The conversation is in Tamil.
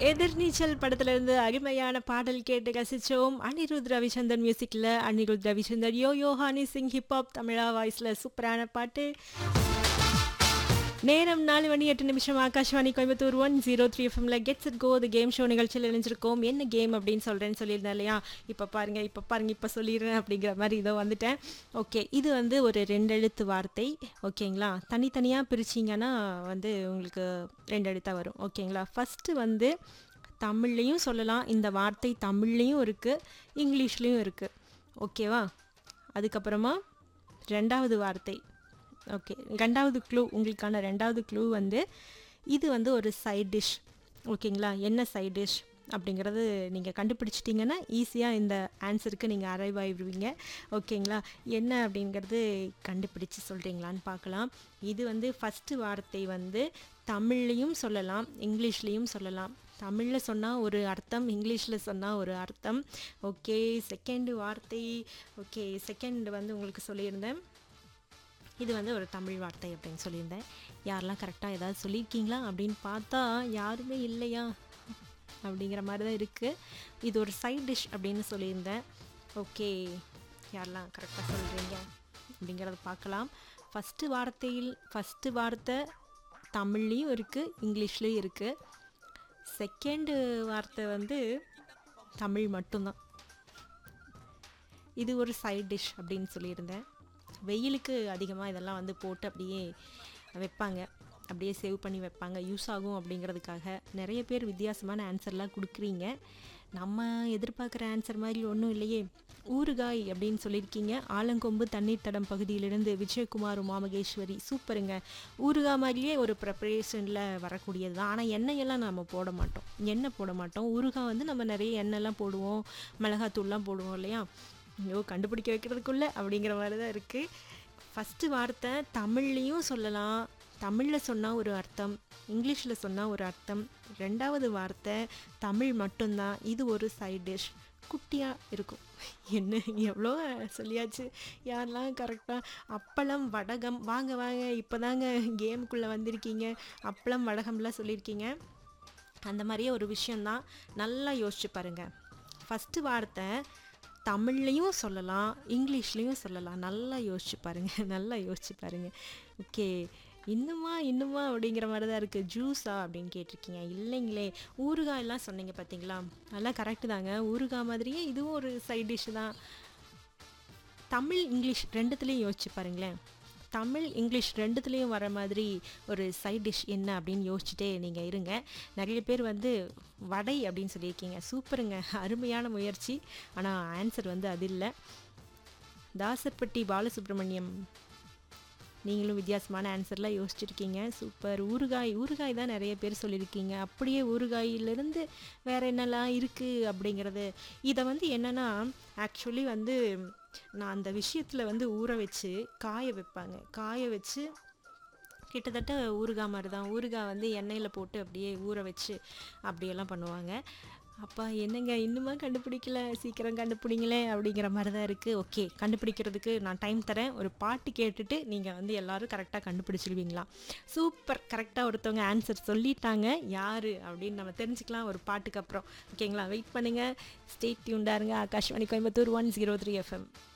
எதிர்நீச்சல் படத்துல இருந்து அருமையான பாடல் கேட்டு ரசிச்சோம் அனிருத் ரவிச்சந்தர் மியூசிக்ல அனிருத் ரவிச்சந்தர் யோ யோ ஹானி சிங் ஹிப்ஹாப் தமிழா வாய்ஸ்ல சூப்பரான பாட்டு நேரம் நாலு மணி எட்டு நிமிஷம் Akashvani Coimbatore one zero three எஃப்எம்ல gets it go the game show நிகழ்ச்சியில் இணைஞ்சிருக்கோம் என்ன கேம் அப்படின்னு சொல்கிறேன்னு சொல்லியிருந்தேன் இல்லையா இப்போ பாருங்க இப்போ பாருங்க இப்போ சொல்லிடுறேன் அப்படிங்கிற மாதிரி இதோ வந்துட்டேன் ஓகே இது வந்து ஒரு ரெண்டு எழுத்து வார்த்தை ஓகேங்களா தனித்தனியாக பிரிச்சிங்கன்னா வந்து உங்களுக்கு ரெண்டு எழுத்தாக வரும் ஓகேங்களா ஃபஸ்ட்டு வந்து தமிழ்லேயும் சொல்லலாம் இந்த வார்த்தை தமிழ்லேயும் இருக்குது இங்கிலீஷ்லேயும் இருக்குது ஓகேவா அதுக்கப்புறமா ரெண்டாவது வார்த்தை ஓகே ரெண்டாவது க்ளூ உங்களுக்கான ரெண்டாவது க்ளூ வந்து இது வந்து ஒரு சைட் டிஷ் ஓகேங்களா என்ன சைட் டிஷ் அப்படிங்கிறது நீங்கள் கண்டுபிடிச்சிட்டிங்கன்னா ஈஸியாக இந்த ஆன்சருக்கு நீங்கள் அரைவ் ஆகிடுவீங்க ஓகேங்களா என்ன அப்படிங்கிறது கண்டுபிடிச்சு சொல்கிறீங்களான்னு பார்க்கலாம் இது வந்து ஃபஸ்ட்டு வார்த்தை வந்து தமிழ்லேயும் சொல்லலாம் இங்கிலீஷ்லேயும் சொல்லலாம் தமிழில் சொன்னால் ஒரு அர்த்தம் இங்கிலீஷில் சொன்னால் ஒரு அர்த்தம் ஓகே செகண்டு வார்த்தை ஓகே செகண்ட் வந்து உங்களுக்கு சொல்லியிருந்தேன் இது வந்து ஒரு தமிழ் வார்த்தை அப்படின்னு சொல்லியிருந்தேன் யாரெல்லாம் கரெக்டாக ஏதாவது சொல்லியிருக்கீங்களா அப்படின்னு பார்த்தா யாருமே இல்லையா அப்படிங்கிற மாதிரி தான் இருக்குது இது ஒரு சைட் டிஷ் அப்படின்னு சொல்லியிருந்தேன் ஓகே யாரெல்லாம் கரெக்டாக சொல்கிறீங்க அப்படிங்கிறத பார்க்கலாம் ஃபஸ்ட்டு வார்த்தையில் ஃபஸ்ட்டு வார்த்தை தமிழ்லேயும் இருக்குது இங்கிலீஷ்லேயும் இருக்குது செகண்டு வார்த்தை வந்து தமிழ் மட்டும்தான் இது ஒரு சைட் டிஷ் அப்படின்னு சொல்லியிருந்தேன் வெயிலுக்கு அதிகமாக இதெல்லாம் வந்து போட்டு அப்படியே வைப்பாங்க அப்படியே சேவ் பண்ணி வைப்பாங்க யூஸ் ஆகும் அப்படிங்கிறதுக்காக நிறைய பேர் வித்தியாசமான ஆன்சர்லாம் கொடுக்குறீங்க நம்ம எதிர்பார்க்குற ஆன்சர் மாதிரி ஒன்றும் இல்லையே ஊறுகாய் அப்படின்னு சொல்லியிருக்கீங்க ஆலங்கொம்பு தண்ணீர் தடம் பகுதியிலிருந்து விஜயகுமார் உமாமகேஸ்வரி சூப்பருங்க ஊறுகாய் மாதிரியே ஒரு ப்ரிப்பரேஷனில் வரக்கூடியது தான் ஆனால் எண்ணெயெல்லாம் நம்ம போட மாட்டோம் எண்ணெய் போட மாட்டோம் ஊறுகாய் வந்து நம்ம நிறைய எண்ணெய்லாம் போடுவோம் மிளகாத்தூள்லாம் போடுவோம் இல்லையா ஐயோ கண்டுபிடிக்க வைக்கிறதுக்குள்ள அப்படிங்கிற மாதிரி தான் இருக்குது ஃபஸ்ட்டு வார்த்தை தமிழ்லேயும் சொல்லலாம் தமிழில் சொன்னால் ஒரு அர்த்தம் இங்கிலீஷில் சொன்னால் ஒரு அர்த்தம் ரெண்டாவது வார்த்தை தமிழ் மட்டும்தான் இது ஒரு சைட் டிஷ் குட்டியாக இருக்கும் என்ன எவ்வளோ சொல்லியாச்சு யாரெல்லாம் கரெக்டாக அப்பளம் வடகம் வாங்க வாங்க இப்போ தாங்க கேமுக்குள்ளே வந்திருக்கீங்க அப்பளம் வடகம்லாம் சொல்லியிருக்கீங்க அந்த மாதிரியே ஒரு விஷயந்தான் நல்லா யோசிச்சு பாருங்கள் ஃபஸ்ட்டு வார்த்தை தமிழ்லேயும் சொல்லலாம் இங்கிலீஷ்லேயும் சொல்லலாம் நல்லா யோசிச்சு பாருங்கள் நல்லா யோசிச்சு பாருங்கள் ஓகே இன்னுமா இன்னுமா அப்படிங்கிற மாதிரி தான் இருக்குது ஜூஸா அப்படின்னு கேட்டிருக்கீங்க இல்லைங்களே ஊறுகாயெல்லாம் சொன்னீங்க பார்த்தீங்களா நல்லா கரெக்டு தாங்க ஊறுகாய் மாதிரியே இதுவும் ஒரு சைட் டிஷ் தான் தமிழ் இங்கிலீஷ் ரெண்டுத்துலேயும் யோசிச்சு பாருங்களேன் தமிழ் இங்கிலீஷ் ரெண்டுத்துலேயும் வர மாதிரி ஒரு சைட் டிஷ் என்ன அப்படின்னு யோசிச்சுட்டே நீங்கள் இருங்க நிறைய பேர் வந்து வடை அப்படின்னு சொல்லியிருக்கீங்க சூப்பருங்க அருமையான முயற்சி ஆனால் ஆன்சர் வந்து அது இல்லை தாசர்பட்டி பாலசுப்ரமணியம் நீங்களும் வித்தியாசமான ஆன்சர்லாம் யோசிச்சிருக்கீங்க சூப்பர் ஊறுகாய் ஊறுகாய் தான் நிறைய பேர் சொல்லியிருக்கீங்க அப்படியே ஊறுகாயிலிருந்து வேறு என்னெல்லாம் இருக்குது அப்படிங்கிறது இதை வந்து என்னென்னா ஆக்சுவலி வந்து நான் அந்த விஷயத்தில் வந்து ஊற வச்சு காய வைப்பாங்க காய வச்சு கிட்டத்தட்ட ஊறுகாய் மாதிரி தான் ஊறுகாய் வந்து எண்ணெயில் போட்டு அப்படியே ஊற வச்சு அப்படியெல்லாம் பண்ணுவாங்க அப்பா என்னங்க இன்னுமா கண்டுபிடிக்கல சீக்கிரம் கண்டுபிடிங்களே அப்படிங்கிற மாதிரி தான் இருக்குது ஓகே கண்டுபிடிக்கிறதுக்கு நான் டைம் தரேன் ஒரு பாட்டு கேட்டுட்டு நீங்கள் வந்து எல்லோரும் கரெக்டாக கண்டுபிடிச்சிருவீங்களா சூப்பர் கரெக்டாக ஒருத்தவங்க ஆன்சர் சொல்லிட்டாங்க யார் அப்படின்னு நம்ம தெரிஞ்சுக்கலாம் ஒரு பாட்டுக்கு அப்புறம் ஓகேங்களா வெயிட் பண்ணுங்கள் ஸ்டேட் டியூண்டாருங்க Akashvani Coimbatore one zero three FM